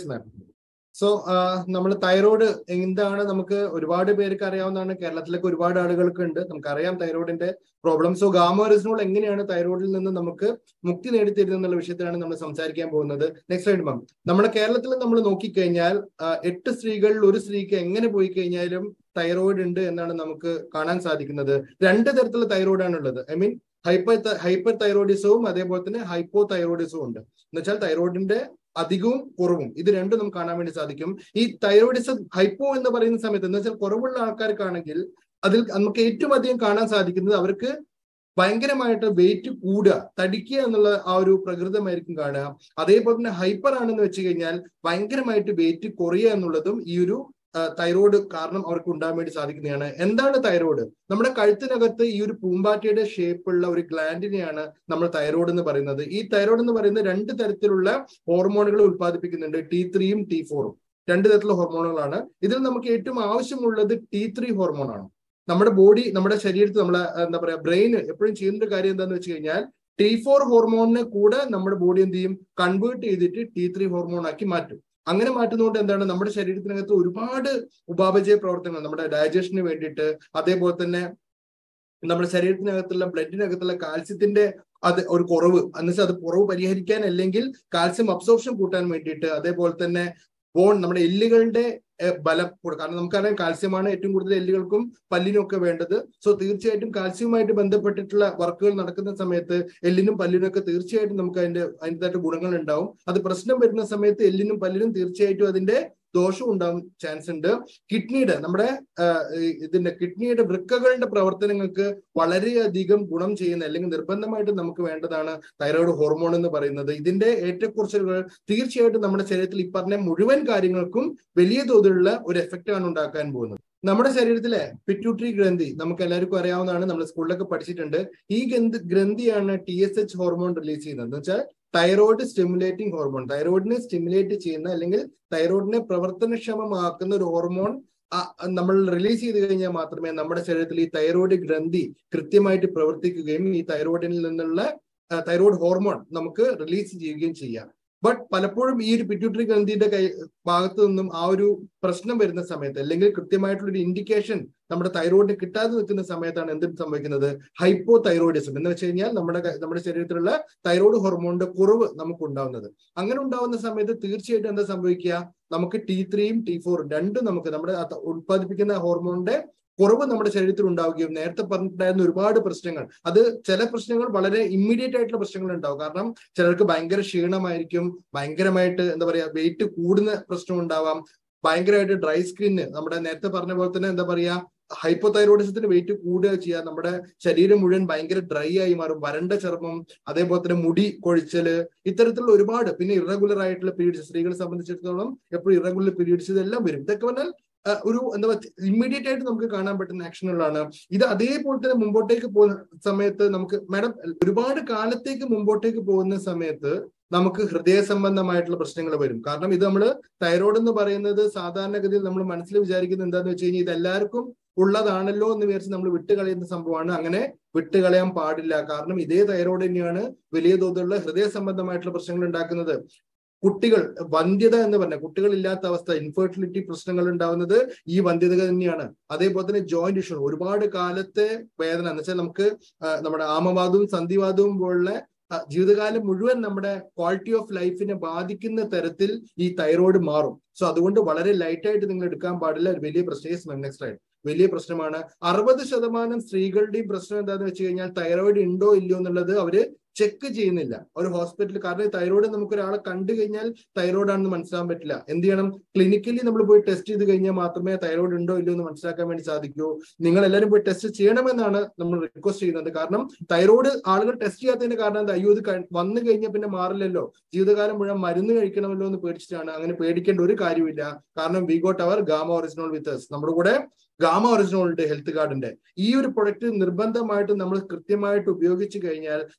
ma'am so നമ്മൾ thyroid എന്താണ് നമുക്ക് ഒരുപാട് പേർക്ക് അറിയാവുന്നതാണ് കേരളത്തിലൊക്കെ ഒരുപാട് ആളുകൾക്ക് ഉണ്ട് നമുക്കറിയാം തൈറോയിഡിന്റെ പ്രോബ്ലം സോ ഗാമോറിസിനോൾ എങ്ങനെയാണ് തൈറോയിഡിൽ നിന്ന് നമുക്ക് മുക്തി നേടിത്തരുന്നത് എന്നുള്ള വിഷയത്തിലാണ് നമ്മൾ സംസാരിക്കാൻ പോകുന്നത് നെക്സ്റ്റ് സ്ലൈഡ് മാം നമ്മുടെ കേരളത്തിൽ നമ്മൾ നോക്കിക്കഴിഞ്ഞാൽ ആ, എട്ട് സ്ത്രീകളിൽ ഒരു സ്ത്രീക്ക് എങ്ങനെ പോയി കഴിഞ്ഞാലും തൈറോയിഡ് ഉണ്ട് എന്നാണ് നമുക്ക് കാണാൻ സാധിക്കുന്നത് രണ്ട് തരത്തിലുള്ള തൈറോയിഡ് ആണ് ഉള്ളത് ഐ മീൻ ഹൈപ്പർ ഹൈപ്പർ തൈറോയിഡിസവും അതേപോലെ തന്നെ ഹൈപ്പോ തൈറോയിഡിസവും ഉണ്ട് എന്ന് വെച്ചാൽ തൈറോയിഡിന്റെ അധികവും കുറവും ഇത് രണ്ടും നമുക്ക് കാണാൻ വേണ്ടി സാധിക്കും ഈ തൈറോയിഡിസം ഹൈപ്പോ എന്ന് പറയുന്ന സമയത്ത് എന്ന് വെച്ചാൽ കുറവുള്ള ആൾക്കാർക്കാണെങ്കിൽ അതിൽ നമുക്ക് ഏറ്റവും അധികം കാണാൻ സാധിക്കുന്നത് അവർക്ക് ഭയങ്കരമായിട്ട് വെയിറ്റ് കൂടുക തടിക്കുക എന്നുള്ള ആ ഒരു പ്രകൃതമായിരിക്കും കാണുക അതേപോലെ തന്നെ ഹൈപ്പർ ആണെന്ന് വെച്ച് കഴിഞ്ഞാൽ ഭയങ്കരമായിട്ട് വെയിറ്റ് കുറയുക എന്നുള്ളതും ഈ ഒരു തൈറോയ്ഡ് കാരണം അവർക്ക് ഉണ്ടാകാൻ വേണ്ടി സാധിക്കുന്നതാണ് എന്താണ് തൈറോയ്ഡ് നമ്മുടെ കഴുത്തിനകത്ത് ഈ ഒരു പൂമ്പാറ്റയുടെ ഷേപ്പുള്ള ഒരു ഗ്ലാൻഡിനെയാണ് നമ്മൾ തൈറോയ്ഡ് എന്ന് പറയുന്നത് ഈ തൈറോയ്ഡ് എന്ന് പറയുന്നത് രണ്ട് തരത്തിലുള്ള ഹോർമോണുകൾ ഉത്പാദിപ്പിക്കുന്നുണ്ട് ടി ത്രീയും ടി ഫോറും രണ്ട് തരത്തിലുള്ള ഹോർമോണുകളാണ് ഇതിൽ നമുക്ക് ഏറ്റവും ആവശ്യമുള്ളത് ടി ത്രീ ഹോർമോണാണ് നമ്മുടെ ബോഡി നമ്മുടെ ശരീരത്തിൽ നമ്മളെ എന്താ പറയാ ബ്രെയിൻ എപ്പോഴും ചെയ്യുന്ന ഒരു കാര്യം എന്താണെന്ന് വെച്ച് കഴിഞ്ഞാൽ ടി ഫോർ ഹോർമോണിനെ കൂടെ നമ്മുടെ ബോഡി എന്ത് ചെയ്യും കൺവേർട്ട് ചെയ്തിട്ട് ടി ത്രീ ഹോർമോൺ ആക്കി മാറ്റും അങ്ങനെ മാറ്റുന്നതുകൊണ്ട് എന്താണ് നമ്മുടെ ശരീരത്തിനകത്ത് ഒരുപാട് ഉപാപചയ പ്രവർത്തനങ്ങൾ നമ്മുടെ ഡൈജഷന് വേണ്ടിയിട്ട് അതേപോലെ തന്നെ നമ്മുടെ ശരീരത്തിനകത്തുള്ള ബ്ലഡിനകത്തുള്ള കാൽസ്യത്തിന്റെ അത് ഒരു കുറവ് എന്നുവെച്ചാൽ അത് കുറവ് പരിഹരിക്കാൻ അല്ലെങ്കിൽ കാൽസ്യം അബ്സോർപ്ഷൻ കൂട്ടാൻ വേണ്ടിയിട്ട് അതേപോലെ തന്നെ ബോൺ നമ്മുടെ എല്ലുകളുടെ ഏഹ്, ബലം കൂടെ കാരണം നമുക്കറിയാം കാൽസ്യമാണ് ഏറ്റവും കൂടുതൽ എല്ലുകൾക്കും പല്ലിനും ഒക്കെ വേണ്ടത് സോ തീർച്ചയായിട്ടും കാൽസ്യവുമായിട്ട് ബന്ധപ്പെട്ടിട്ടുള്ള വർക്കുകൾ നടക്കുന്ന സമയത്ത് എല്ലിനും പല്ലിനും ഒക്കെ തീർച്ചയായിട്ടും നമുക്ക് അതിന്റെ അതിൻ്റെതായിട്ട് ഗുണങ്ങൾ ഉണ്ടാവും അത് പ്രശ്നം വരുന്ന സമയത്ത് എല്ലിനും പല്ലിനും തീർച്ചയായിട്ടും അതിന്റെ ദോഷം ഉണ്ടാവും ചാൻസ് ഉണ്ട് കിഡ്നിയുടെ നമ്മുടെ ആഹ്, ഈ ഇതിന്റെ കിഡ്നിയുടെ വൃക്കകളുടെ പ്രവർത്തനങ്ങൾക്ക് വളരെയധികം ഗുണം ചെയ്യുന്ന അല്ലെങ്കിൽ നിർബന്ധമായിട്ട് നമുക്ക് വേണ്ടതാണ് തൈറോയ്ഡ് ഹോർമോൺ എന്ന് പറയുന്നത് ഇതിന്റെ ഏറ്റക്കുറച്ചിലുകൾ തീർച്ചയായിട്ടും നമ്മുടെ ശരീരത്തിൽ ഈ പറഞ്ഞ മുഴുവൻ കാര്യങ്ങൾക്കും വലിയ തോതിലുള്ള ഒരു എഫക്റ്റ് ആണ് ഉണ്ടാക്കാൻ പോകുന്നത് നമ്മുടെ ശരീരത്തിലെ പിറ്റ്യൂട്ടറി ഗ്രന്ഥി നമുക്ക് എല്ലാവർക്കും അറിയാവുന്നതാണ് നമ്മൾ സ്കൂളിലൊക്കെ പഠിച്ചിട്ടുണ്ട് ഈ ഗ്രന്ഥി ഗ്രന്ഥിയാണ് T S H hormone release ചെയ്യുന്നത് എന്ന് വെച്ചാൽ തൈറോയ്ഡ് സ്റ്റിമുലേറ്റിംഗ് ഹോർമോൺ തൈറോയിഡിനെ സ്റ്റിമുലേറ്റ് ചെയ്യുന്ന അല്ലെങ്കിൽ തൈറോയിഡിനെ പ്രവർത്തനക്ഷമമാക്കുന്ന ഒരു ഹോർമോൺ നമ്മൾ റിലീസ് ചെയ്ത് കഴിഞ്ഞാൽ മാത്രമേ നമ്മുടെ ശരീരത്തിൽ ഈ തൈറോയ്ഡ് ഗ്രന്ഥി കൃത്യമായിട്ട് പ്രവർത്തിക്കുകയും ഈ തൈറോയിഡിൽ നിന്നുള്ള തൈറോയ്ഡ് ഹോർമോൺ നമുക്ക് റിലീസ് ചെയ്യുകയും ചെയ്യാം ബട്ട് പലപ്പോഴും ഈ ഒരു പിറ്റ്യൂട്ടറി ഗ്രന്ഥിയുടെ കൈ ഭാഗത്ത് നിന്നും ആ ഒരു പ്രശ്നം വരുന്ന സമയത്ത് അല്ലെങ്കിൽ കൃത്യമായിട്ടുള്ള ഒരു ഇൻഡിക്കേഷൻ നമ്മുടെ തൈറോയിഡിന് കിട്ടാതെ നിൽക്കുന്ന സമയത്താണ് എന്ത് സംഭവിക്കുന്നത് ഹൈപ്പോ തൈറോയിഡിസം എന്ന് വെച്ച് കഴിഞ്ഞാൽ നമ്മുടെ ക- നമ്മുടെ ശരീരത്തിലുള്ള തൈറോയ്ഡ് ഹോർമോണിന്റെ കുറവ് നമുക്ക് ഉണ്ടാവുന്നത് അങ്ങനെ ഉണ്ടാവുന്ന സമയത്ത് തീർച്ചയായിട്ടും എന്താ സംഭവിക്കുക നമുക്ക് ടി ത്രീയും ടി ഫോറും രണ്ടും നമുക്ക് നമ്മുടെ ആ ത- ഉത്പാദിപ്പിക്കുന്ന ഹോർമോണിന്റെ കുറവ് നമ്മുടെ ശരീരത്തിൽ ഉണ്ടാവുകയും നേരത്തെ പറഞ്ഞിട്ടുണ്ടായിരുന്ന ഒരുപാട് പ്രശ്നങ്ങൾ അത് ചില പ്രശ്നങ്ങൾ വളരെ ഇമ്മീഡിയറ്റ് ആയിട്ടുള്ള പ്രശ്നങ്ങൾ ഉണ്ടാവും കാരണം ചിലർക്ക് ഭയങ്കര ക്ഷീണമായിരിക്കും ഭയങ്കരമായിട്ട് എന്താ പറയാ വെയിറ്റ് കൂടുന്ന പ്രശ്നം ഉണ്ടാവാം ഭയങ്കരമായിട്ട് ഡ്രൈ സ്കിന്ന് നമ്മുടെ നേരത്തെ പറഞ്ഞ പോലെ തന്നെ എന്താ പറയാ ഹൈപ്പോതൈറോയിഡിസത്തിന് വെയിറ്റ് കൂടുക ചെയ്യുക നമ്മുടെ ശരീരം മുഴുവൻ ഭയങ്കര ഡ്രൈ ആയി മാറും വരണ്ട ചർമ്മം അതേപോലെ തന്നെ മുടി കൊഴിച്ചല് ഇത്തരത്തിലുള്ള ഒരുപാട് പിന്നെ ഇറഗുലർ ആയിട്ടുള്ള പീരീഡ്സ് സ്ത്രീകളെ സംബന്ധിച്ചിടത്തോളം എപ്പോഴും ഇറഗുലർ പീരീഡ്സ് ഇതെല്ലാം വരും ഇതൊക്കെ പറഞ്ഞാൽ ആ, ഒരു എന്താ ഇമ്മീഡിയറ്റ് ആയിട്ട് നമുക്ക് കാണാൻ പറ്റുന്ന ആക്ഷനുകളാണ് ഇത് അതേപോലെ തന്നെ മുമ്പോട്ടേക്ക് പോകുന്ന സമയത്ത് നമുക്ക് മാഡം ഒരുപാട് കാലത്തേക്ക് മുമ്പോട്ടേക്ക് പോകുന്ന സമയത്ത് നമുക്ക് ഹൃദയ സംബന്ധമായിട്ടുള്ള പ്രശ്നങ്ങൾ വരും കാരണം ഇത് നമ്മൾ തൈറോയ്ഡ് എന്ന് പറയുന്നത് സാധാരണഗതിയിൽ നമ്മൾ മനസ്സിൽ വിചാരിക്കുന്നത് എന്താന്ന് വെച്ച് കഴിഞ്ഞാൽ ഇത് എല്ലാവർക്കും ഉള്ളതാണല്ലോ എന്ന് വിചാരിച്ച് നമ്മൾ വിട്ടുകളയുന്ന സംഭവമാണ് അങ്ങനെ വിട്ടുകളയാൻ പാടില്ല കാരണം ഇതേ തൈറോയ്ഡ് തന്നെയാണ് വലിയ തോതിലുള്ള ഹൃദയ സംബന്ധമായിട്ടുള്ള പ്രശ്നങ്ങൾ ഉണ്ടാക്കുന്നത് കുട്ടികൾ വന്ധ്യത എന്ന് പറഞ്ഞ കുട്ടികൾ ഇല്ലാത്ത അവസ്ഥ ഇൻഫെർട്ടിലിറ്റി പ്രശ്നങ്ങൾ ഉണ്ടാവുന്നത് ഈ വന്ധ്യത തന്നെയാണ് അതേപോലെ തന്നെ ജോയിന്റ് ഇഷ്യൂ ഒരുപാട് കാലത്തെ വേദന എന്ന് വെച്ചാൽ നമുക്ക് ആ, നമ്മുടെ ആമവാദവും സന്ധിവാദവും പോലുള്ള ആ, ജീവിതകാലം മുഴുവൻ നമ്മുടെ ക്വാളിറ്റി ഓഫ് ലൈഫിനെ ബാധിക്കുന്ന തരത്തിൽ ഈ തൈറോയ്ഡ് മാറും സോ അതുകൊണ്ട് വളരെ ലൈറ്റ് ആയിട്ട് നിങ്ങൾ എടുക്കാൻ പാടില്ല ഒരു വലിയ പ്രശ്നം നെക്സ്റ്റ് സ്ലൈഡ് വലിയ പ്രശ്നമാണ് അറുപത് ശതമാനം സ്ത്രീകളുടെയും പ്രശ്നം എന്താണെന്ന് വെച്ച് കഴിഞ്ഞാൽ തൈറോയിഡ് ഉണ്ടോ ഇല്ലയോ എന്നുള്ളത് അവര് ചെക്ക് ചെയ്യുന്നില്ല ഒരു ഹോസ്പിറ്റലിൽ കാരണം തൈറോയിഡ് നമുക്ക് ഒരാളെ കണ്ടു കഴിഞ്ഞാൽ തൈറോയിഡ് ആണെന്ന് മനസ്സിലാക്കാൻ പറ്റില്ല എന്ത് ചെയ്യണം ക്ലിനിക്കലി നമ്മൾ പോയി ടെസ്റ്റ് ചെയ്ത് കഴിഞ്ഞാൽ മാത്രമേ തൈറോയിഡ് ഉണ്ടോ ഇല്ലയോ എന്ന് മനസ്സിലാക്കാൻ വേണ്ടി സാധിക്കൂ നിങ്ങൾ എല്ലാവരും പോയി ടെസ്റ്റ് ചെയ്യണമെന്നാണ് നമ്മൾ റിക്വസ്റ്റ് ചെയ്യുന്നത് കാരണം തൈറോയിഡ് ആളുകൾ ടെസ്റ്റ് ചെയ്യാത്തതിന്റെ കാരണം എന്താ അയ്യോ ഇത് കഴി- വന്നു കഴിഞ്ഞാൽ പിന്നെ മാറില്ലല്ലോ ജീവിതകാലം മുഴുവൻ മരുന്ന് കഴിക്കണമല്ലോ എന്ന് പേടിച്ചിട്ടാണ് അങ്ങനെ പേടിക്കേണ്ട ഒരു കാര്യമില്ല കാരണം വി ഗോട്ട് അവർ ഗാമ ഒറിജിനൽ വിത്ത് നമ്മുടെ കൂടെ ഗാമ ഒറിജിനൽ ഉണ്ട് ഹെൽത്ത് കാർഡിന്റെ ഈ ഒരു പ്രൊഡക്റ്റ് നിർബന്ധമായിട്ട് നമ്മൾ കൃത്യമായിട്ട് ഉപയോഗിച്ച് കഴിഞ്ഞാൽ നമ്മുടെ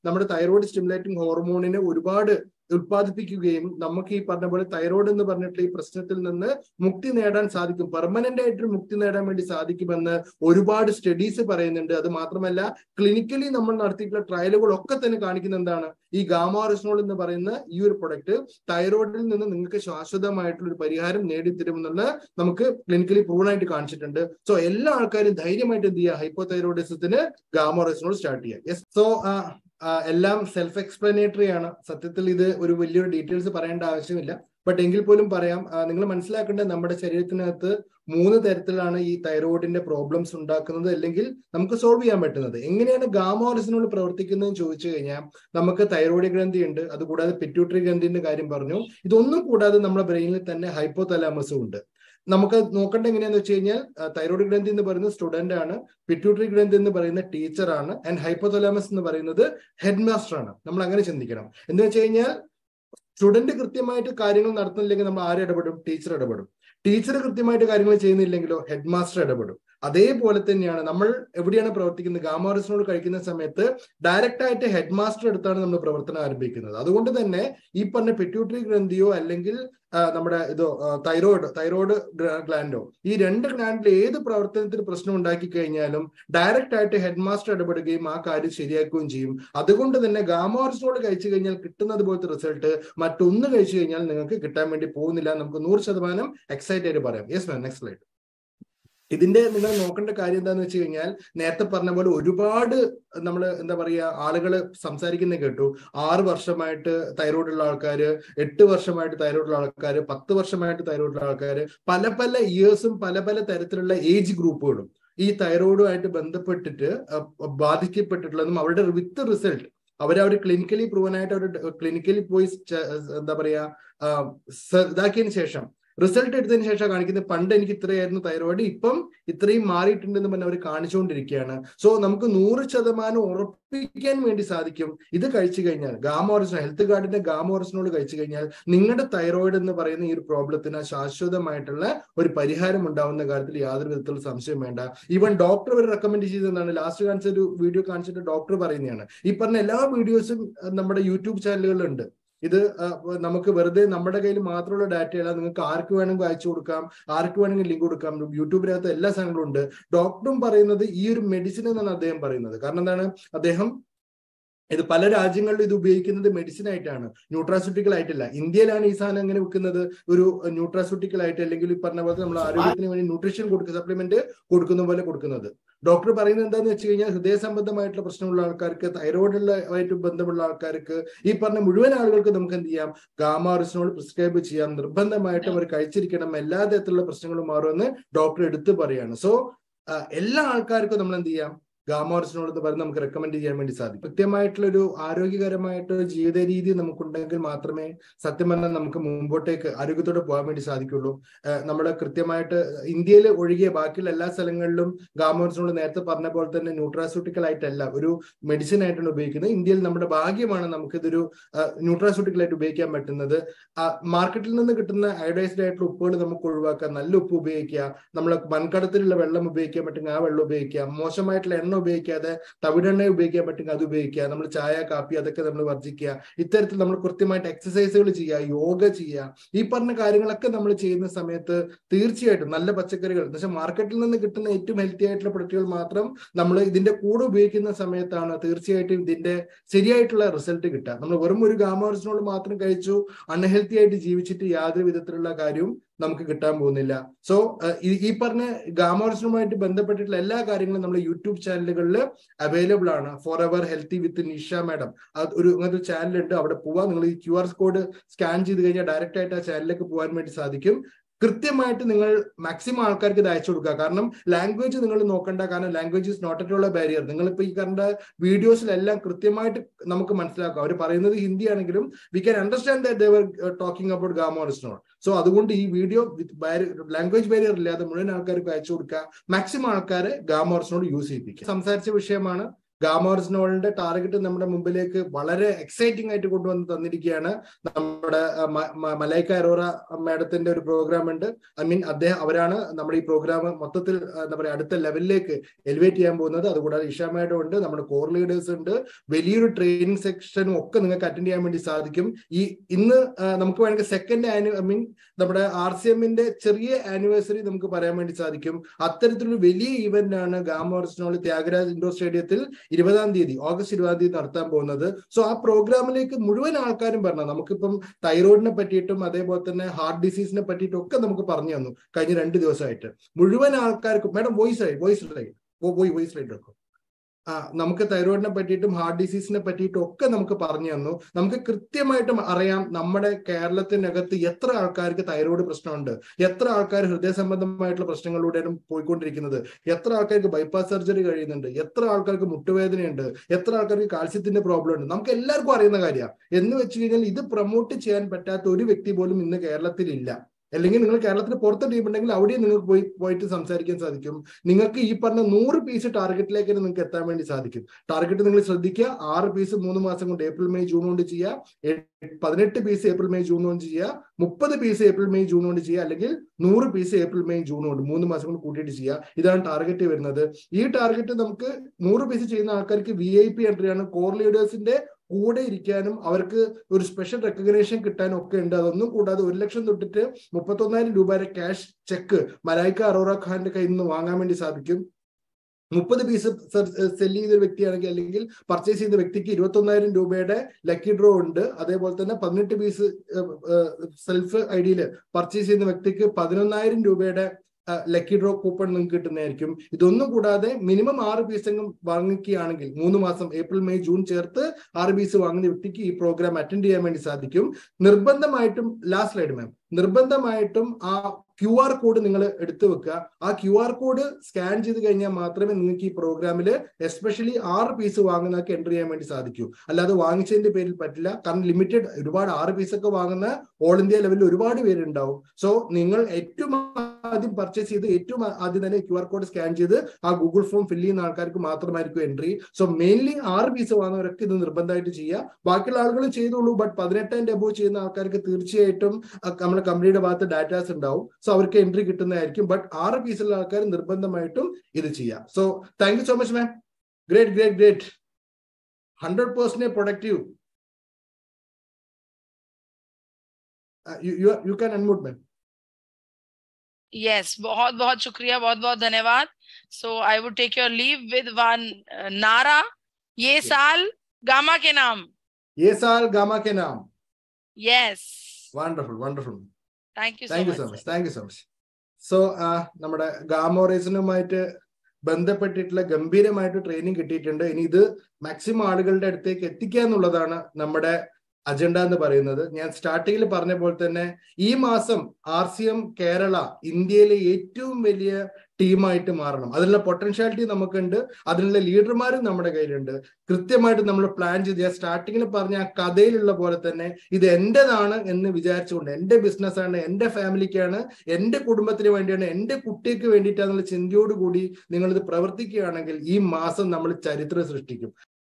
തൈറോയ്ഡ് സ്റ്റിമുലേറ്റിംഗ് ഹോർമോണിനെ ഒരുപാട് ഉത്പാദിപ്പിക്കുകയും നമുക്ക് ഈ പറഞ്ഞ പോലെ തൈറോയ്ഡ് എന്ന് പറഞ്ഞിട്ടുള്ള ഈ പ്രശ്നത്തിൽ നിന്ന് മുക്തി നേടാൻ സാധിക്കും പെർമനന്റ് ആയിട്ട് മുക്തി നേടാൻ വേണ്ടി സാധിക്കുമെന്ന് ഒരുപാട് സ്റ്റഡീസ് പറയുന്നുണ്ട് അത് മാത്രമല്ല ക്ലിനിക്കലി നമ്മൾ നടത്തിയിട്ടുള്ള ട്രയലുകളൊക്കെ തന്നെ കാണിക്കുന്ന എന്താണ് ഈ ഗാമാറിസ്നോൾ എന്ന് പറയുന്ന ഈ ഒരു പ്രൊഡക്റ്റ് തൈറോയിഡിൽ നിന്ന് നിങ്ങൾക്ക് ശാശ്വതമായിട്ടുള്ള ഒരു പരിഹാരം നേടിത്തരുമെന്നുള്ള നമുക്ക് ക്ലിനിക്കലി പ്രൂവൺ ആയിട്ട് കാണിച്ചിട്ടുണ്ട് സോ എല്ലാ ആൾക്കാരും ധൈര്യമായിട്ട് എന്ത് ചെയ്യുക ഹൈപ്പോ തൈറോയിഡിസത്തിന് ഗാമാറിസ്നോൾ സ്റ്റാർട്ട് ചെയ്യുക യെസ് സോ എല്ലാം സെൽഫ് എക്സ്പ്ലനേറ്ററി ആണ് സത്യത്തിൽ ഇത് ഒരു വലിയൊരു ഡീറ്റെയിൽസ് പറയേണ്ട ആവശ്യമില്ല ബട്ട് എങ്കിൽ പോലും പറയാം നിങ്ങൾ മനസ്സിലാക്കേണ്ടത് നമ്മുടെ ശരീരത്തിനകത്ത് മൂന്ന് തരത്തിലാണ് ഈ തൈറോയിഡിന്റെ പ്രോബ്ലംസ് ഉണ്ടാക്കുന്നത് അല്ലെങ്കിൽ നമുക്ക് സോൾവ് ചെയ്യാൻ പറ്റുന്നത് എങ്ങനെയാണ് ഗാമോറിസിനോട് പ്രവർത്തിക്കുന്നതെന്ന് ചോദിച്ചു കഴിഞ്ഞാൽ നമുക്ക് തൈറോയിഡ് ഗ്രന്ഥി ഉണ്ട് അതുകൂടാതെ പിറ്റ്യൂട്ടറി ഗ്രന്ഥിന്റെ കാര്യം പറഞ്ഞു ഇതൊന്നും കൂടാതെ നമ്മുടെ ബ്രെയിനിൽ തന്നെ ഹൈപ്പോ തലാമസും ഉണ്ട് നമുക്ക് നോക്കേണ്ട എങ്ങനെയാന്ന് വെച്ച് കഴിഞ്ഞാൽ തൈറോയിഡ് ഗ്രന്ഥി എന്ന് പറയുന്നത് സ്റ്റുഡന്റ് ആണ് പിറ്റ്യൂട്ടറി ഗ്രന്ഥി എന്ന് പറയുന്ന ടീച്ചർ ആണ് ആൻഡ് ഹൈപ്പോതലാമസ് എന്ന് പറയുന്നത് ഹെഡ് മാസ്റ്റർ ആണ് നമ്മൾ അങ്ങനെ ചിന്തിക്കണം എന്ന് വെച്ച് കഴിഞ്ഞാൽ സ്റ്റുഡന്റ് കൃത്യമായിട്ട് കാര്യങ്ങൾ നടത്തുന്നില്ലെങ്കിൽ നമ്മൾ ആര് ഇടപെടും ടീച്ചർ ഇടപെടും ടീച്ചർ കൃത്യമായിട്ട് കാര്യങ്ങൾ ചെയ്യുന്നില്ലെങ്കിലോ ഹെഡ് മാസ്റ്റർ ഇടപെടും അതേപോലെ തന്നെയാണ് നമ്മൾ എവിടെയാണ് പ്രവർത്തിക്കുന്നത് ഗാമാറിസിനോട് കഴിക്കുന്ന സമയത്ത് ഡയറക്റ്റ് ആയിട്ട് ഹെഡ് മാസ്റ്റർ എടുത്താണ് നമ്മൾ പ്രവർത്തനം ആരംഭിക്കുന്നത് അതുകൊണ്ട് തന്നെ ഈ പറഞ്ഞ പെറ്റ്യൂട്ടറി ഗ്രന്ഥിയോ അല്ലെങ്കിൽ നമ്മുടെ ഇതോ തൈറോയിഡ് തൈറോയിഡ് ഗ്ലാൻഡോ ഈ രണ്ട് ഗ്ലാൻഡിൽ ഏത് പ്രവർത്തനത്തിന് പ്രശ്നം ഉണ്ടാക്കി കഴിഞ്ഞാലും ഡയറക്റ്റ് ആയിട്ട് ഹെഡ് മാസ്റ്റർ ഇടപെടുകയും ആ കാര്യം ശരിയാക്കുകയും ചെയ്യും അതുകൊണ്ട് തന്നെ ഗാമാറിസിനോട് കഴിച്ചു കഴിഞ്ഞാൽ കിട്ടുന്നത് പോലത്തെ റിസൾട്ട് മറ്റൊന്ന് കഴിച്ചു കഴിഞ്ഞാൽ നിങ്ങൾക്ക് കിട്ടാൻ വേണ്ടി പോകുന്നില്ല നമുക്ക് നൂറ് ശതമാനം എക്സൈറ്റ് ആയിട്ട് പറയാം യെസ് മാം നെക്സ്റ്റ് സ്ലൈഡ് ഇതിന്റെ നിങ്ങൾ നോക്കേണ്ട കാര്യം എന്താന്ന് വെച്ച് കഴിഞ്ഞാൽ നേരത്തെ പറഞ്ഞ പോലെ ഒരുപാട് നമ്മൾ എന്താ പറയുക ആളുകൾ സംസാരിക്കുന്ന കേട്ടു ആറ് വർഷമായിട്ട് തൈറോയ്ഡ് ഉള്ള ആൾക്കാര് എട്ട് വർഷമായിട്ട് തൈറോയ്ഡ് ഉള്ള ആൾക്കാര് പത്ത് വർഷമായിട്ട് തൈറോയ്ഡ് ഉള്ള ആൾക്കാര് പല പല ഇയേഴ്സും പല പല തരത്തിലുള്ള ഏജ് ഗ്രൂപ്പുകളും ഈ തൈറോയിഡുമായിട്ട് ബന്ധപ്പെട്ടിട്ട് ബാധിക്കപ്പെട്ടിട്ടുള്ളതും അവരുടെ വിത്ത് റിസൾട്ട് അവർ അവർ ക്ലിനിക്കലി പ്രൂവൻ ആയിട്ട് അവർ ക്ലിനിക്കലി പോയി എന്താ പറയാ ഇതാക്കിയതിനു ശേഷം റിസൾട്ട് എടുത്തതിന് ശേഷം കാണിക്കുന്നത് പണ്ട് എനിക്ക് ഇത്രയായിരുന്നു തൈറോയിഡ് ഇപ്പം ഇത്രയും മാറിയിട്ടുണ്ടെന്ന് പറഞ്ഞ് അവർ കാണിച്ചുകൊണ്ടിരിക്കുകയാണ് സോ നമുക്ക് നൂറ് ശതമാനം ഉറപ്പിക്കാൻ വേണ്ടി സാധിക്കും ഇത് കഴിച്ചു കഴിഞ്ഞാൽ ഗാമോറിസിനോ ഹെൽത്ത് കാർഡിന്റെ ഗാമോറിസിനോട് കഴിച്ചു കഴിഞ്ഞാൽ നിങ്ങളുടെ തൈറോയിഡ് എന്ന് പറയുന്ന ഈ ഒരു പ്രോബ്ലത്തിന് ശാശ്വതമായിട്ടുള്ള ഒരു പരിഹാരം ഉണ്ടാവുന്ന കാര്യത്തിൽ യാതൊരു വിധത്തിലുള്ള സംശയം വേണ്ട ഈവൻ ഡോക്ടർ വരെ റെക്കമെൻഡ് ചെയ്തതാണ് ലാസ്റ്റ് കാണിച്ച ഒരു വീഡിയോ കാണിച്ചിട്ട് ഡോക്ടർ പറയുന്നതാണ് ഈ പറഞ്ഞ എല്ലാ വീഡിയോസും നമ്മുടെ യൂട്യൂബ് ചാനലുകളിലുണ്ട് ഇത് നമുക്ക് വെറുതെ നമ്മുടെ കയ്യിൽ മാത്രമുള്ള ഡാറ്റയല്ല നിങ്ങൾക്ക് ആർക്ക് വേണമെങ്കിൽ അയച്ചു കൊടുക്കാം ആർക്ക് വേണമെങ്കിൽ ലിങ്ക് കൊടുക്കാം യൂട്യൂബിനകത്ത് എല്ലാ സാധനങ്ങളും ഉണ്ട് ഡോക്ടറും പറയുന്നത് ഈ ഒരു മെഡിസിൻ എന്നാണ് അദ്ദേഹം പറയുന്നത് കാരണം എന്താണ് അദ്ദേഹം ഇത് പല രാജ്യങ്ങളിലും ഇത് ഉപയോഗിക്കുന്നത് മെഡിസിൻ ആയിട്ടാണ് ന്യൂട്രാസ്യൂട്ടിക്കൽ ആയിട്ടല്ല ഇന്ത്യയിലാണ് ഈ സാധനം എങ്ങനെ വെക്കുന്നത് ഒരു ന്യൂട്രാസ്യൂട്ടിക്കൽ ആയിട്ട് അല്ലെങ്കിൽ ഈ പറഞ്ഞ പോലെ നമ്മൾ ആരോഗ്യത്തിന് വേണ്ടി ന്യൂട്രീഷൻ കൊടുക്കുക സപ്ലിമെന്റ് കൊടുക്കുന്ന പോലെ കൊടുക്കുന്നത് ഡോക്ടർ പറയുന്നത് എന്താന്ന് വെച്ച് കഴിഞ്ഞാൽ ഹൃദയ സംബന്ധമായിട്ടുള്ള പ്രശ്നമുള്ള ആൾക്കാർക്ക് തൈറോയിഡുമായിട്ട് ബന്ധമുള്ള ആൾക്കാർക്ക് ഈ പറഞ്ഞ മുഴുവൻ ആളുകൾക്ക് നമുക്ക് എന്ത് ചെയ്യാം ഗാമാറിസിനോട് പ്രിസ്ക്രൈബ് ചെയ്യാം നിർബന്ധമായിട്ട് അവർ കഴിച്ചിരിക്കണം എല്ലാ തരത്തിലുള്ള പ്രശ്നങ്ങളും മാറുമെന്ന് ഡോക്ടർ എടുത്തു പറയാണ് സോ എല്ലാ ആൾക്കാർക്കും നമ്മൾ എന്ത് ചെയ്യാം ഗാമോറിസിനോട് എന്ന് പറഞ്ഞ് നമുക്ക് റെക്കമെൻഡ് ചെയ്യാൻ വേണ്ടി സാധിക്കും കൃത്യമായിട്ടുള്ള ഒരു ആരോഗ്യകരമായിട്ടൊരു ജീവിത രീതി നമുക്കുണ്ടെങ്കിൽ മാത്രമേ സത്യം പറഞ്ഞാൽ നമുക്ക് മുമ്പോട്ടേക്ക് ആരോഗ്യത്തോടെ പോകാൻ വേണ്ടി സാധിക്കുള്ളൂ നമ്മൾ കൃത്യമായിട്ട് ഇന്ത്യയിൽ ഒഴികെ ബാക്കിയുള്ള എല്ലാ സ്ഥലങ്ങളിലും ഗാമോറിസിനോട് നേരത്തെ പറഞ്ഞ പോലെ തന്നെ ന്യൂട്രാസ്യൂട്ടിക്കൽ ആയിട്ടല്ല ഒരു മെഡിസിൻ ആയിട്ടാണ് ഉപയോഗിക്കുന്നത് ഇന്ത്യയിൽ നമ്മുടെ ഭാഗ്യമാണ് നമുക്കിതൊരു ന്യൂട്രാസ്യൂട്ടിക്കൽ ആയിട്ട് ഉപയോഗിക്കാൻ പറ്റുന്നത് മാർക്കറ്റിൽ നിന്ന് കിട്ടുന്ന അയഡൈസ്ഡ് ആയിട്ടുള്ള ഉപ്പുകൾ നമുക്ക് ഒഴിവാക്കാം നല്ല ഉപ്പ് ഉപയോഗിക്കുക നമ്മൾ മൺകടത്തിലുള്ള വെള്ളം ഉപയോഗിക്കാൻ പറ്റുമെങ്കിൽ ആ വെള്ളം ഉപയോഗിക്കുക മോശമായിട്ടുള്ള എണ്ണ ഉപയോഗിക്കാതെ തവിടെണ്ണ ഉപയോഗിക്കാൻ പറ്റുമെങ്കിൽ അത് ഉപയോഗിക്കുക നമ്മൾ ചായ കാപ്പി അതൊക്കെ നമ്മൾ വർജിക്കുക ഇത്തരത്തിൽ നമ്മൾ കൃത്യമായിട്ട് എക്സസൈസുകൾ ചെയ്യുക യോഗ ചെയ്യുക ഈ പറഞ്ഞ കാര്യങ്ങളൊക്കെ നമ്മൾ ചെയ്യുന്ന സമയത്ത് തീർച്ചയായിട്ടും നല്ല പച്ചക്കറികൾ എന്ന് വെച്ചാൽ മാർക്കറ്റിൽ നിന്ന് കിട്ടുന്ന ഏറ്റവും ഹെൽത്തി ആയിട്ടുള്ള പ്രൊഡക്റ്റുകൾ മാത്രം നമ്മൾ ഇതിന്റെ കൂടെ ഉപയോഗിക്കുന്ന സമയത്താണ് തീർച്ചയായിട്ടും ഇതിന്റെ ശരിയായിട്ടുള്ള റിസൾട്ട് കിട്ടുക നമ്മൾ വെറും ഒരു ഗാമോറിസിനോട് മാത്രം കഴിച്ചു അൺഹെൽത്തി ആയിട്ട് ജീവിച്ചിട്ട് യാതൊരു വിധത്തിലുള്ള കാര്യവും നമുക്ക് കിട്ടാൻ പോകുന്നില്ല സോ ഈ പറഞ്ഞ ഗാമോറിസിനുമായിട്ട് ബന്ധപ്പെട്ടിട്ടുള്ള എല്ലാ കാര്യങ്ങളും നമ്മുടെ യൂട്യൂബ് ചാനലുകളിൽ അവൈലബിൾ ആണ് for ever healthy with Nisha madam ഒരു അങ്ങനത്തെ ചാനൽ ഉണ്ട് അവിടെ പോവാം നിങ്ങൾ ഈ ക്യു ആർ കോഡ് സ്കാൻ ചെയ്ത് കഴിഞ്ഞാൽ ഡയറക്റ്റ് ആയിട്ട് ആ ചാനലിലേക്ക് പോകാൻ വേണ്ടി സാധിക്കും കൃത്യമായിട്ട് നിങ്ങൾ മാക്സിമം ആൾക്കാർക്ക് ഇത് അയച്ചു കൊടുക്കുക കാരണം ലാംഗ്വേജ് നിങ്ങൾ നോക്കണ്ട കാരണം ലാംഗ്വേജ് ഇസ് നോട്ട് അറ്റ് ഉള്ള ബാരിയർ നിങ്ങൾ ഇപ്പൊ ഈ കണ്ട വീഡിയോസിലെല്ലാം കൃത്യമായിട്ട് നമുക്ക് മനസ്സിലാക്കാം അവർ പറയുന്നത് ഹിന്ദി ആണെങ്കിലും we can understand that they're talking about ഗാമോറിസ്നോൾ സോ അതുകൊണ്ട് ഈ വീഡിയോ വിത്ത് ലാംഗ്വേജ് ബാരിയർ ഇല്ലാതെ മുഴുവൻ ആൾക്കാർക്ക് അയച്ചു കൊടുക്കുക മാക്സിമം ആൾക്കാരെ ഗാമോറിസ്നോട് യൂസ് ചെയ്യിപ്പിക്കുക സംസാരിച്ച വിഷയമാണ് ഗാമോറിസ്നോളിന്റെ ടാർഗറ്റ് നമ്മുടെ മുമ്പിലേക്ക് വളരെ എക്സൈറ്റിംഗ് ആയിട്ട് കൊണ്ടുവന്ന് തന്നിരിക്കുകയാണ് നമ്മുടെ ആ, മ- മ- മലൈക്ക അറോറ മാഡത്തിന്റെ ഒരു പ്രോഗ്രാം ഉണ്ട് ഐ മീൻ അദ്ദേഹം അവരാണ് നമ്മുടെ ഈ പ്രോഗ്രാം മൊത്തത്തിൽ ആ, എന്താ പറയാ അടുത്ത ലെവലിലേക്ക് എലിവേറ്റ് ചെയ്യാൻ പോകുന്നത് അതുകൂടാതെ ഇഷ മാഡം ഉണ്ട് നമ്മുടെ കോർ ലീഡേഴ്സ് ഉണ്ട് വലിയൊരു ട്രെയിനിങ് സെക്ഷനും ഒക്കെ നിങ്ങൾക്ക് അറ്റൻഡ് ചെയ്യാൻ വേണ്ടി സാധിക്കും ഈ ഇന്ന് ആ, നമുക്ക് വേണമെങ്കിൽ സെക്കൻഡ് ആനു ഐ മീൻ നമ്മുടെ ആർ സി എമ്മിന്റെ ചെറിയ ആനിവേഴ്സറി നമുക്ക് പറയാൻ വേണ്ടി സാധിക്കും അത്തരത്തിലൊരു വലിയ ഇവന്റ് ആണ് ഗാമോർസിനോളി ത്യാഗരാജ് ഇൻഡോർ സ്റ്റേഡിയത്തിൽ ഇരുപതാം തീയതി ഓഗസ്റ്റ് ഇരുപതാം തീയതി നടത്താൻ പോകുന്നത് സോ ആ പ്രോഗ്രാമിലേക്ക് മുഴുവൻ ആൾക്കാരും പറഞ്ഞു നമുക്കിപ്പം തൈറോയിഡിനെ പറ്റിയിട്ടും അതേപോലെ തന്നെ ഹാർട്ട് ഡിസീസിനെ പറ്റിയിട്ടും ഒക്കെ നമുക്ക് പറഞ്ഞു തന്നു കഴിഞ്ഞ രണ്ട് ദിവസമായിട്ട് മുഴുവൻ ആൾക്കാർക്കും മാഡം വോയിസ് ആയി വോയിസ് ലൈറ്റ് പോയി വോയിസ് ലൈറ്റ് എടുക്കും ആ നമുക്ക് തൈറോയിഡിനെ പറ്റിയിട്ടും ഹാർട്ട് ഡിസീസിനെ പറ്റിയിട്ടും ഒക്കെ നമുക്ക് പറഞ്ഞു തന്നു നമുക്ക് കൃത്യമായിട്ടും അറിയാം നമ്മുടെ കേരളത്തിനകത്ത് എത്ര ആൾക്കാർക്ക് തൈറോയിഡ് പ്രശ്നമുണ്ട് എത്ര ആൾക്കാർ ഹൃദയ സംബന്ധമായിട്ടുള്ള പ്രശ്നങ്ങളിലൂടെയാണ് പോയിക്കൊണ്ടിരിക്കുന്നത് എത്ര ആൾക്കാർക്ക് ബൈപ്പാസ് സർജറി കഴിയുന്നുണ്ട് എത്ര ആൾക്കാർക്ക് മുട്ടുവേദനയുണ്ട് എത്ര ആൾക്കാർക്ക് കാൽസ്യത്തിന്റെ പ്രോബ്ലം ഉണ്ട് നമുക്ക് എല്ലാവർക്കും അറിയുന്ന കാര്യമാണ് എന്ന് വെച്ച് കഴിഞ്ഞാൽ ഇത് പ്രൊമോട്ട് ചെയ്യാൻ പറ്റാത്ത ഒരു വ്യക്തി പോലും ഇന്ന് കേരളത്തിൽ ഇല്ല അല്ലെങ്കിൽ നിങ്ങൾ കേരളത്തിന് പുറത്ത് ടീം ഉണ്ടെങ്കിൽ അവിടെയും നിങ്ങൾക്ക് പോയി പോയിട്ട് സംസാരിക്കാൻ സാധിക്കും നിങ്ങൾക്ക് ഈ പറഞ്ഞ നൂറ് പീസ് ടാർഗറ്റിലേക്ക് നിങ്ങൾക്ക് എത്താൻ വേണ്ടി സാധിക്കും ടാർഗറ്റ് നിങ്ങൾ ശ്രദ്ധിക്കുക ആറ് പീസ് മൂന്ന് മാസം കൊണ്ട് ഏപ്രിൽ മെയ് ജൂൺ കൊണ്ട് ചെയ്യുക എ- പതിനെട്ട് പീസ് ഏപ്രിൽ മെയ് ജൂൺ കൊണ്ട് ചെയ്യുക മുപ്പത് പീസ് ഏപ്രിൽ മെയ് ജൂൺ കൊണ്ട് ചെയ്യുക അല്ലെങ്കിൽ നൂറ് പീസ് ഏപ്രിൽ മെയ് ജൂൺ കൊണ്ട് മൂന്ന് മാസം കൊണ്ട് കൂട്ടിയിട്ട് ചെയ്യുക ഇതാണ് ടാർഗറ്റ് വരുന്നത് ഈ ടാർഗറ്റ് നമുക്ക് നൂറ് പീസ് ചെയ്യുന്ന ആൾക്കാർക്ക് വി ഐ പി എൻട്രിയാണ് കോർ ലീഡേഴ്സിന്റെ കൂടെ ഇരിക്കാനും അവർക്ക് ഒരു സ്പെഷ്യൽ റെക്കഗ്നേഷൻ കിട്ടാനും ഒക്കെ ഉണ്ട് അതൊന്നും കൂടാതെ ഒരു ലക്ഷം തൊട്ടിട്ട് മുപ്പത്തൊന്നായിരം രൂപയുടെ ക്യാഷ് ചെക്ക് മലായിക്ക അറോറ ഖാന്റെ കയ്യിൽ നിന്ന് വാങ്ങാൻ വേണ്ടി സാധിക്കും മുപ്പത് പീസ് സെല് ചെയ്ത വ്യക്തിയാണെങ്കിൽ അല്ലെങ്കിൽ പർച്ചേസ് ചെയ്ത വ്യക്തിക്ക് ഇരുപത്തൊന്നായിരം രൂപയുടെ ലക്കി ഡ്രോ ഉണ്ട് അതേപോലെ തന്നെ പതിനെട്ട് പീസ് സെൽഫ് ഐ ഡിയിൽ പർച്ചേസ് ചെയ്യുന്ന വ്യക്തിക്ക് പതിനൊന്നായിരം രൂപയുടെ ലക്കി ഡ്രോ കൂപ്പൺ നിങ്ങൾക്ക് കിട്ടുന്നതായിരിക്കും ഇതൊന്നും കൂടാതെ മിനിമം ആറ് പീസെങ്കിലും വാങ്ങിക്കുകയാണെങ്കിൽ മൂന്ന് മാസം ഏപ്രിൽ മെയ് ജൂൺ ചേർത്ത് ആറ് പീസ് വാങ്ങുന്ന വ്യക്തിക്ക് ഈ പ്രോഗ്രാം അറ്റൻഡ് ചെയ്യാൻ വേണ്ടി സാധിക്കും നിർബന്ധമായിട്ടും ലാസ്റ്റ് സ്ലൈഡ് മാം നിർബന്ധമായിട്ടും ആ ക്യു ആർ കോഡ് നിങ്ങൾ എടുത്തു വെക്കുക ആ ക്യു ആർ കോഡ് സ്കാൻ ചെയ്ത് കഴിഞ്ഞാൽ മാത്രമേ നിങ്ങൾക്ക് ഈ പ്രോഗ്രാമിൽ എസ്പെഷ്യലി ആറ് പീസ് വാങ്ങുന്നതൊക്കെ എൻ്റർ ചെയ്യാൻ വേണ്ടി സാധിക്കൂ അല്ലാതെ വാങ്ങിച്ചതിന്റെ പേരിൽ പറ്റില്ല കാരണം ലിമിറ്റഡ് ഒരുപാട് ആറ് പീസ് ഒക്കെ വാങ്ങുന്ന ഓൾ ഇന്ത്യ ലെവലിൽ ഒരുപാട് പേരുണ്ടാവും സോ നിങ്ങൾ ഏറ്റവും ആദ്യം പർച്ചേസ് ചെയ്ത് ഏറ്റവും ആദ്യം തന്നെ ക്യു ആർ കോഡ് സ്കാൻ ചെയ്ത് ആ ഗൂഗിൾ ഫോം ഫില്ല് ചെയ്യുന്ന ആൾക്കാർക്ക് മാത്രമായിരിക്കും എൻട്രി സോ മെയിൻലി ആറ് പീസ് വാങ്ങുന്നവരൊക്കെ ഇത് നിർബന്ധമായിട്ട് ചെയ്യുക ബാക്കിയുള്ള ആളുകളും ചെയ്തോളൂ ബട്ട് പതിനെട്ടായിരം എബോ ചെയ്യുന്ന ആൾക്കാർക്ക് തീർച്ചയായിട്ടും അഹ് നമ്മുടെ കമ്പനിയുടെ ഭാഗത്ത് ഡാറ്റാസ് ഉണ്ടാവും സോ അവർക്ക് എൻട്രി കിട്ടുന്നതായിരിക്കും ബട്ട് ആറ് പീസുള്ള ആൾക്കാർ നിർബന്ധമായിട്ടും ഇത് ചെയ്യാം so thank you so much ma'am great great great hundred percent productive you can unmute ma'am yes बहुत बहुत शुक्रिया बहुत बहुत धन्यवाद so I would take your leave with one नारा ये साल गामा के नाम ये साल गामा के नाम yes wonderful wonderful thank you thank you so much thank you so much so നമ്മുടെ ഗാമോ റേസിനുമായിട്ട് ബന്ധപ്പെട്ടിട്ടുള്ള ഗംഭീരമായിട്ട് ട്രെയിനിങ് കിട്ടിയിട്ടുണ്ട് ഇനി ഇത് മാക്സിമം ആളുകളുടെ അടുത്തേക്ക് എത്തിക്കുക എന്നുള്ളതാണ് നമ്മുടെ അജണ്ട എന്ന് പറയുന്നത് ഞാൻ സ്റ്റാർട്ടിങ്ങിൽ പറഞ്ഞ പോലെ തന്നെ ഈ മാസം ആർ സി എം കേരള ഇന്ത്യയിലെ ഏറ്റവും വലിയ ടീമായിട്ട് മാറണം അതിനുള്ള പൊട്ടൻഷ്യാലിറ്റി നമുക്കുണ്ട് അതിനുള്ള ലീഡർമാരും നമ്മുടെ കയ്യിലുണ്ട് കൃത്യമായിട്ട് നമ്മൾ പ്ലാൻ ചെയ്ത് ഞാൻ സ്റ്റാർട്ടിങ്ങിൽ പറഞ്ഞ ആ കഥയിലുള്ള പോലെ തന്നെ ഇത് എന്റേതാണ് എന്ന് വിചാരിച്ചുകൊണ്ട് എന്റെ ബിസിനസ്സാണ് എന്റെ ഫാമിലിക്കാണ് എന്റെ കുടുംബത്തിന് വേണ്ടിയാണ് എന്റെ കുട്ടിക്ക് വേണ്ടിയിട്ടാണെന്നുള്ള ചിന്തയോടുകൂടി നിങ്ങൾ ഇത് പ്രവർത്തിക്കുകയാണെങ്കിൽ ഈ മാസം നമ്മൾ ചരിത്രം സൃഷ്ടിക്കും